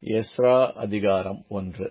Ezra அதிகாரம் ஒன்று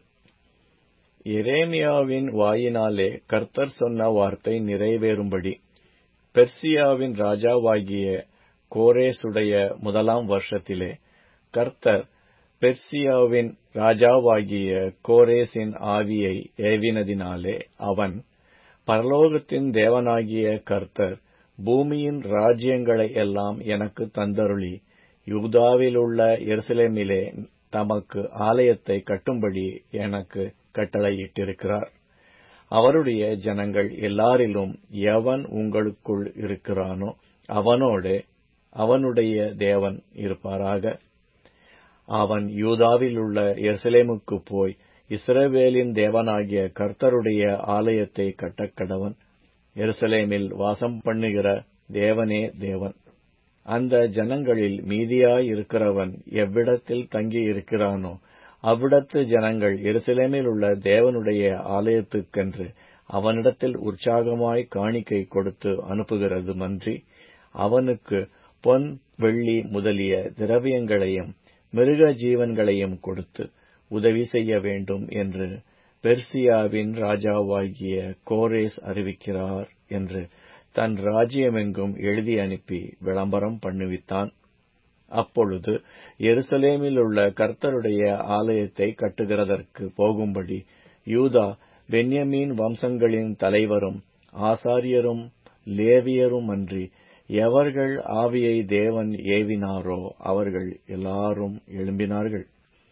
எரேமியாவின் வாயினாலே கர்த்தர் சொன்ன வார்த்தை நிறைவேறும்படி பெர்சியாவின் ராஜாவாகிய கோரேசுடைய முதலாம் வருஷத்திலே கர்த்தர் பெர்சியாவின் ராஜாவாகிய கோரேசின் ஆவியை ஏவினதினாலே அவன் பரலோகத்தின் தேவனாகிய கர்த்தர் பூமியின் ராஜ்யங்களை எல்லாம் எனக்கு தந்தருளி யூதாவிலுள்ள எருசலேமிலே தமக்கு ஆலயத்தை கட்டும்படி எனக்கு கட்டளையிட்டிருக்கிறார் அவருடைய ஜனங்கள் எல்லாரிலும் எவன் உங்களுக்குள் இருக்கிறானோ அவனோடே அவனுடைய தேவன் இருப்பாராக அவன் யூதாவிலுள்ள எருசலேமுக்கு போய் இஸ்ரவேலின் தேவனாகிய கர்த்தருடைய ஆலயத்தை கட்டக்கடவன் எருசலேமில் வாசம் பண்ணுகிற தேவனே தேவன் அந்த ஜனங்களில் மீதியாய் இருக்கிறவன் எவ்விடத்தில் தங்கி இருக்கிறானோ அவ்விடத்து ஜனங்கள் எருசலேமில் உள்ள தேவனுடைய ஆலயத்துக்கென்று அவனிடத்தில் உற்சாகமாய் காணிக்கை கொடுத்து அனுப்புகிறதுமன்றி அவனுக்கு பொன் வெள்ளி முதலிய திரவியங்களையும் மிருக ஜீவன்களையும் கொடுத்து உதவி செய்ய வேண்டும் என்று பெர்சியாவின் ராஜாவாகிய கோரேஸ் அறிவிக்கிறார் என்று தன் ராஜ்யமெங்கும் எழுதி அனுப்பி விளம்பரம் பண்ணுவித்தான் அப்பொழுது எருசலேமில் உள்ள கர்த்தருடைய ஆலயத்தை கட்டுகிறதற்கு போகும்படி யூதா பென்யமீன் வம்சங்களின் தலைவரும் ஆசாரியரும் லேவியரும் அன்றி எவர்கள் ஆவியை தேவன் ஏவினாரோ அவர்கள் எல்லாரும் எழும்பினார்கள்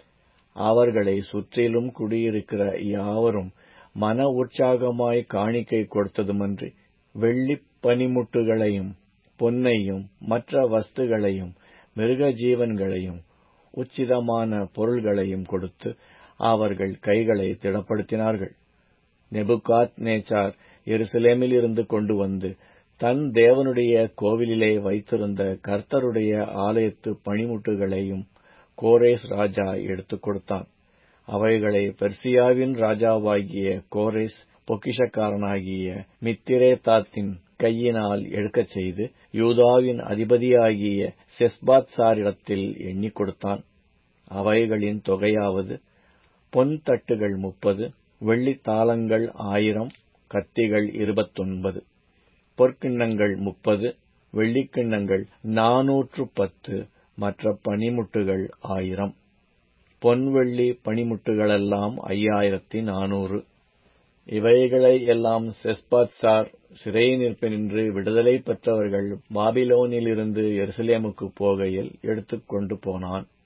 அவர்களை சுற்றிலும் குடியிருக்கிற யாவரும் மன உற்சாகமாய் காணிக்கை கொடுத்ததுமன்றி வெள்ளிப் பனிமுட்டுகளையும் பொன்னையும் மற்ற வஸ்துகளையும் மிருக ஜீவன்களையும் உச்சிதமான பொருள்களையும் கொடுத்து அவர்கள் கைகளை திடப்படுத்தினார்கள் நெபுகாத் நேச்சார் எருசலேமில் இருந்து கொண்டு வந்து தன் தேவனுடைய கோவிலிலே வைத்திருந்த கர்த்தருடைய ஆலயத்து பணிமுட்டுகளையும் கோரேஸ் ராஜா எடுத்துக் கொடுத்தான் அவைகளை பெர்சியாவின் ராஜாவாகிய கோரேஸ் பொக்கிஷக்காரனாகிய மித்திரேதாத்தின் கையினால் எடுக்கச் செய்து யூதாவின் அதிபதியாகிய செஸ்பாத் சாரிடத்தில் எண்ணிக் கொடுத்தான் அவைகளின் தொகையாவது பொன் தட்டுகள் முப்பது வெள்ளித் தாளங்கள் ஆயிரம் கத்திகள் இருபத்தொன்பது பொற்கிண்ணங்கள் முப்பது வெள்ளிக்கிண்ணங்கள் நாநூற்று பத்து மற்ற பனிமுட்டுகள் ஆயிரம் பொன்வெள்ளி பனிமுட்டுகளெல்லாம் ஐயாயிரத்தி நானூறு இவைகளை எல்லாம் செஸ்பாத்சார் சிறைநிற்பெனின்று விடுதலை பெற்றவர்கள் பாபிலோனிலிருந்து எருசலேமுக்கு போகையில் எடுத்துக்கொண்டு போனான்